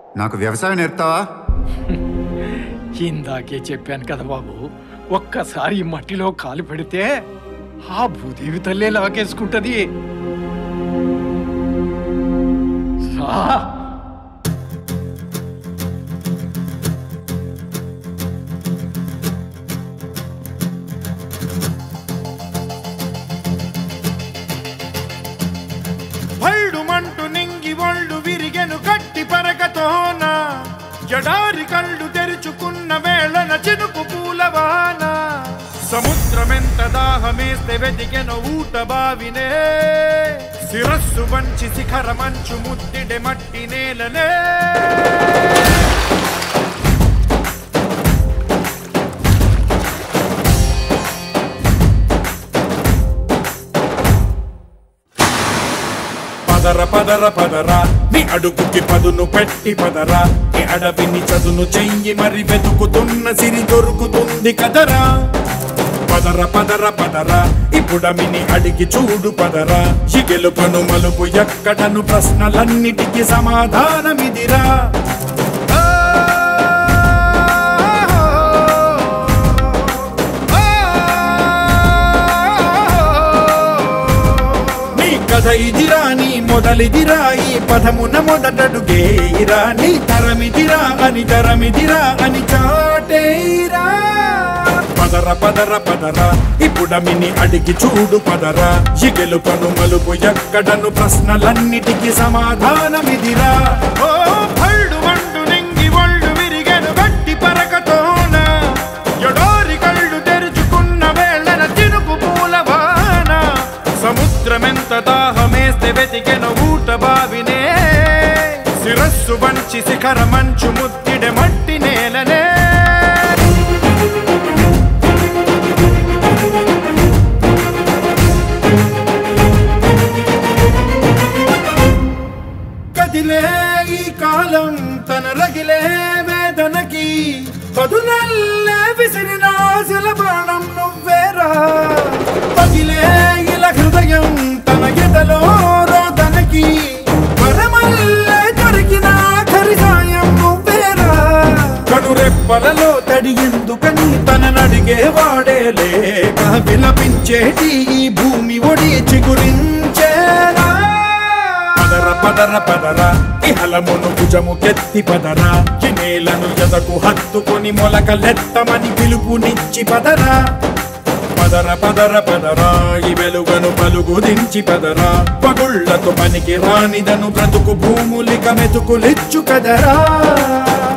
నాకు వ్యవసాయం నేర్పుతావా ఇందాకే చెప్పాను కదా బాబు ఒక్కసారి ఈ మట్టిలో కాలు పెడితే ఆ భూదేవి తల్లే లాగేసుకుంటది రా. భళ్ళుమంటూ నింగి ఒళ్ళు విరిగెను గట్టి పరకతోన ఎడారి కళ్ళు తెరుచుకున్న వేళన చినుకు పూలవాన సముద్రమెంత దాహమేస్తే వెతికెను ఊట బావినే శిరస్సు వంచి శిఖర మంచు ముద్దిడె మట్టి నేలనే పదర పదర పదర నీ అడుగుకి పదును పెట్టి పదరా నీ అడవిని చదును చెయ్యి మరి వెతుకుతున్న సిరి దొరుకుతుంది కదరా పదర పదర పదర ఇప్పుడమిని అడిగి చూడు పదరా ఈ గెలుపను మలుపు ఎక్కడను ప్రశ్నలన్నిటికీ సమాధానమిదిరా ఆ, నీ కథ ఇదిరా నీ మొదలిదిరా ఈ పదమున మొదటడుగేయిరా నీ తరమిదిరా అని తరమిదిరా అని చాటేరా పదర పదర పదర ఇప్పుడమిని అడిగి చూడు పదరా ఈ గెలుపను మలుపు ఎక్కడను ప్రశ్నలన్నిటికీ సమాధానమిదిరా ఓ భళ్ళు మండు నింగి ఒళ్ళు విరిగెను గట్టి పరకతోన ఎడోరి కళ్ళు తెరుచుకున్న వేళన చినుకు పూలవాన సముద్రమెంత దాహమేస్తే వెతికెను ఊట బావినే శిరస్సు వంచి శిఖర మంచు ముద్దిడె మట్టి నేలనే కదిలే ఈ కాలం తన రగిలే వేదనకి పదునల్లే విసిరిన ఆశల బాణం నువ్వేరా పగిలే ఇలా హృదయం తన ఎదలో రోదనకి వరమల్లే దొరికిన ఆఖరి సాయం నువ్వేరా కనురెప్పలలో తడి ఎందుకని తననడిగే వాడే లేక విలపించేటి ఈ భూమి ఒడి చిగురించేరా పదర పదర పదర ఇహలమును భుజము కెత్తి పదర ఈ నేలను ఎదకు హత్తుకొని మొలకలెత్తమని పిలుపునిచ్చి పదరా పదర పదర పదర ఈ వెలుగను పలుగు దించి పదరా పగుళ్లకు పనికి రానిదను బ్రతుకు భూములిక మెతుకులిచ్చు కదరా